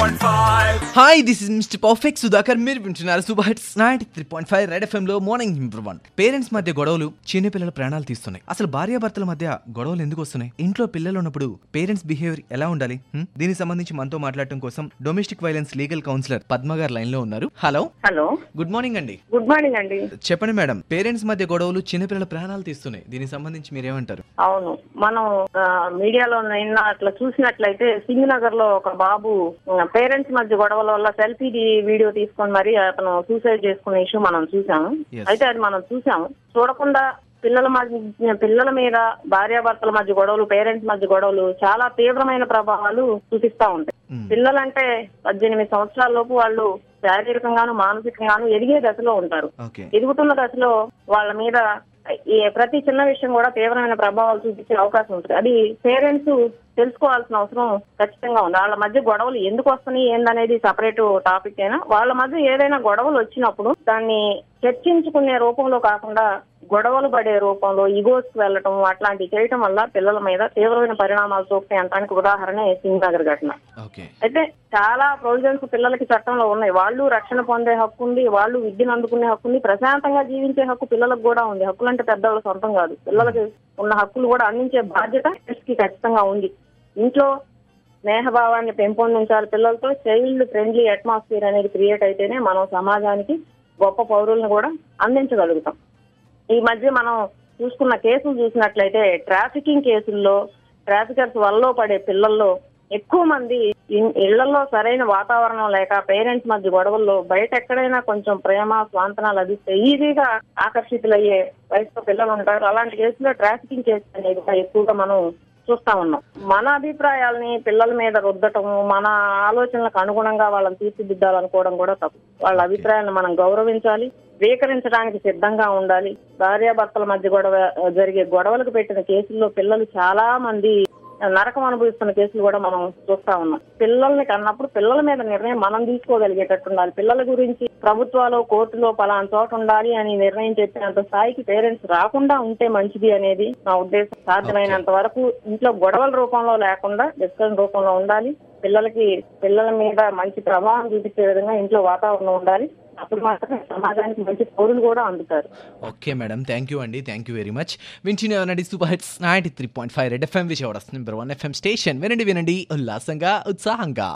93.5 hi this is mister perfect Sudhakar మీరు వింటున్నారు super hits ninety three point five red FM లో morning improve one parents మధ్య గొడవలు చిన్న పిల్లల ప్రాణాలు తీస్తున్నాయి అసలు భార్యాభర్తల మధ్య గొడవలు ఎందుకు వస్తున్నాయి ఇంట్లో పిల్లలు ఉన్నప్పుడు పేరెంట్స్ బిహేవియర్ ఎలా ఉండాలి హ్మ్? దీనికి సంబంధించి మనతో మాట్లాడటం కోసం domestic violence legal counsellor Padma garu line లో ఉన్నారు హలో హలో గుడ్ మార్నింగ్ అండి గుడ్ మార్నింగ్ అండి చెప్పండి మేడం పేరెంట్స్ మధ్య గొడవలు చిన్నపిల్లల ప్రాణాలు తీస్తున్నాయి దీనికి సంబంధించి మీరేమంటారు అవును మనం ఆ, మీడియాలో నిన్న అట్లా చూసినట్లయితే సింగనగర్ లో ఒక బాబు పేరెంట్స్ మధ్య గొడవల వల్ల సెల్ఫీ వీడియో తీసుకొని మరి అతను సూసైడ్ చేసుకునే ఇష్యూ మనం చూసాము Yes. అయితే అది మనం చూసాము చూడకుండా పిల్లల మధ్య పిల్లల మీద భార్యాభర్తల మధ్య గొడవలు పేరెంట్స్ మధ్య గొడవలు చాలా తీవ్రమైన ప్రభావాలు చూపిస్తా ఉంటాయి మ్మ్. పిల్లలంటే పద్దెనిమిది సంవత్సరాల లోపు వాళ్ళు శారీరకంగాను మానసికంగాను ఎదిగే దశలో ఉంటారు ఓకే ఎదుగుతున్న దశలో వాళ్ళ మీద ఈ ప్రతి చిన్న విషయం కూడా తీవ్రమైన ప్రభావాలు చూపించే అవకాశం ఉంటుంది అది పేరెంట్స్ తెలుసుకోవాల్సిన అవసరం ఖచ్చితంగా ఉంది వాళ్ళ మధ్య గొడవలు ఎందుకు వస్తున్నాయి ఏందనేది సపరేట్ టాపిక్ అయినా వాళ్ళ మధ్య ఏదైనా గొడవలు వచ్చినప్పుడు దాన్ని చర్చించుకునే రూపంలో కాకుండా గొడవలు పడే రూపంలో ఇగోస్ వెళ్ళటం అట్లాంటివి చేయటం వల్ల పిల్లల మీద తీవ్రమైన పరిణామాలు చూపుతాయి అంటానికి ఉదాహరణ సింగ్ నగర్ ఘటన ఓకే అయితే చాలా ప్రొవిజన్స్ పిల్లలకి చట్టంలో ఉన్నాయి వాళ్ళు రక్షణ పొందే హక్కు ఉంది వాళ్ళు విద్యను అందుకునే హక్కు ఉంది ప్రశాంతంగా జీవించే హక్కు పిల్లలకు కూడా ఉంది హక్కులు అంటే పెద్దవాళ్ళ సొంతం కాదు పిల్లలకి ఉన్న హక్కులు కూడా అందించే బాధ్యత parents కి ఖచ్చితంగా ఉంది ఇంట్లో స్నేహభావాన్ని పెంపొందించాలి పిల్లలతో చైల్డ్ ఫ్రెండ్లీ అట్మాస్ఫియర్ అనేది క్రియేట్ అయితేనే మనం సమాజానికి గొప్ప పౌరులను కూడా అందించగలుగుతాం ఈ మధ్య మనం చూసుకున్న కేసులు చూసినట్లయితే ట్రాఫికింగ్ కేసుల్లో ట్రాఫికర్స్ వల్ల పడే పిల్లల్లో ఎక్కువ మంది ఇన్- ఇళ్లలో సరైన వాతావరణం లేక పేరెంట్స్ మధ్య గొడవల్లో బయట ఎక్కడైనా కొంచెం ప్రేమ స్వాంతనాలు లభిస్తే ఈజీగా ఆకర్షితులయ్యే వయసులో పిల్లలు ఉంటారు అలాంటి కేసులో ట్రాఫికింగ్ కేసు అనేది కూడా ఎక్కువగా మనం చూస్తా ఉన్నాం మన అభిప్రాయాల్ని పిల్లల మీద రుద్దటము మన ఆలోచనలకు అనుగుణంగా వాళ్ళని తీర్చిదిద్దాలనుకోవడం కూడా తప్పు వాళ్ళ అభిప్రాయాలను మనం గౌరవించాలి స్వీకరించడానికి సిద్ధంగా ఉండాలి భార్యాభర్తల మధ్య గొడవ జరిగే గొడవలకు పెట్టిన కేసుల్లో పిల్లలు చాలా మంది నరకం అనుభవిస్తున్న కేసులు కూడా మనం చూస్తా ఉన్నాం పిల్లల్ని కన్నప్పుడు పిల్లల మీద నిర్ణయం మనం తీసుకోగలిగేటట్టు ఉండాలి పిల్లల గురించి ప్రభుత్వాలు కోర్టులో పలానా చోట ఉండాలి అని నిర్ణయం చెప్పినంత స్థాయికి పేరెంట్స్ రాకుండా ఉంటే మంచిది అనేది నా ఉద్దేశం సాధ్యమైనంత వరకు ఇంట్లో గొడవల రూపంలో లేకుండా డిస్కషన్ రూపంలో ఉండాలి పిల్లలకి పిల్లల మీద మంచి ప్రభావం చూపించే విధంగా ఇంట్లో వాతావరణం ఉండాలి అప్పుడు మాత్రమే సమాజానికి మంచి పౌరులు కూడా అందుతారు ఓకే మేడం థ్యాంక్ యూ అండి థ్యాంక్ యూ వెరీ మచ్ వింటున్నానండి super hits ninety three point five red FM Vijayawada number one FM station వినండి వినండి ఉల్లాసంగా ఉత్సాహంగా